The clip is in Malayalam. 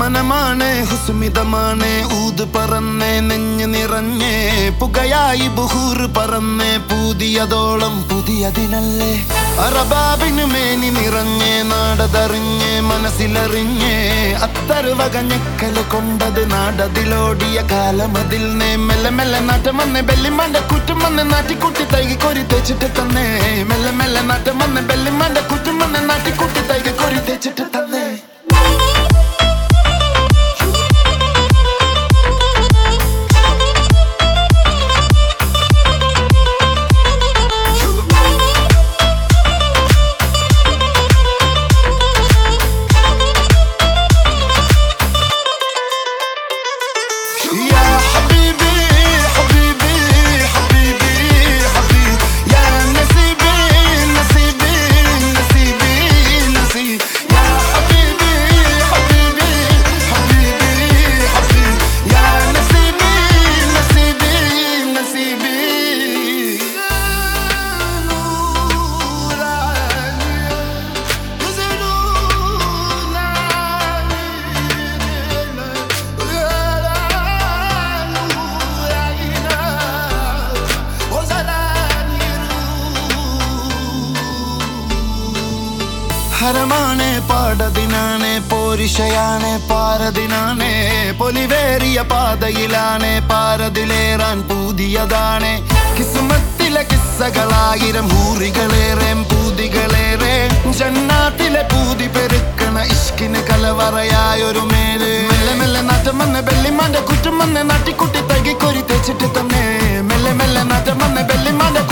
മനമാണ് ഹുസ്മിതമാണ് ഊത് പറന്നേ നെഞ്ഞ് നിറഞ്ഞേ പുകയായി ബുഹൂർ പറന്നേ പുതിയതോളം പുതിയതിനല്ലേ അറബാബിന് മേനി നിറഞ്ഞേ നാടതറിഞ്ഞേ മനസ്സിലറിഞ്ഞേ അത്തറ് വകഞ്ഞക്കല് കൊണ്ടത് നാടതിലോടിയ കാലമതിൽ നേ മെല്ലെ മെല്ലെ നാട്ടം വന്നേ ബെല്ലിമാന്റെ കുറ്റം വന്ന് നാട്ടിക്കുട്ടി തൈകി കൊരി തേച്ചിട്ട് തന്നേ മെല്ലെ മെല്ലെ നാട്ടം വന്ന് ബെല്ലിമാന്റെ കുറ്റം വന്ന് നാട്ടിക്കുട്ടി തൈകി കൊരി തേച്ചിട്ട് തന്നേ يا حبيبي حبيبي حبيبي حبيبي يا نسيبي نسيبي نسيبي نسيبي يا حبيبي حبيبي حبيبي حبيبي يا نسيبي نسيبي نسيبي نور ഹരമാണ് പാടതിനാണ് പോരിഷയാണ് പാരതിനാണ് പൊലിവേറിയ പാതയിലാണ് പാരതിലേറാൻ പുതിയതാണ് കിസ്മത്തിലെ കിസ്സകളായിരം ഹൂറികളേറെ പൂതികളേറെ ജന്നാത്തിലെ പൂതി പെരുക്കണ ഇഷ്കിന് കലവറയായൊരു മേല് മെല്ലെ മെല്ലെ നാട്ടം വന്ന് ബെല്ലിമാന്റെ കുറ്റം വന്ന് നാട്ടിക്കുട്ടി തകിക്കൊരി തെച്ചിട്ട് തന്നെ മെല്ലെ മെല്ലെ നാട്ടം വന്ന് ബെല്ലിമാന്റെ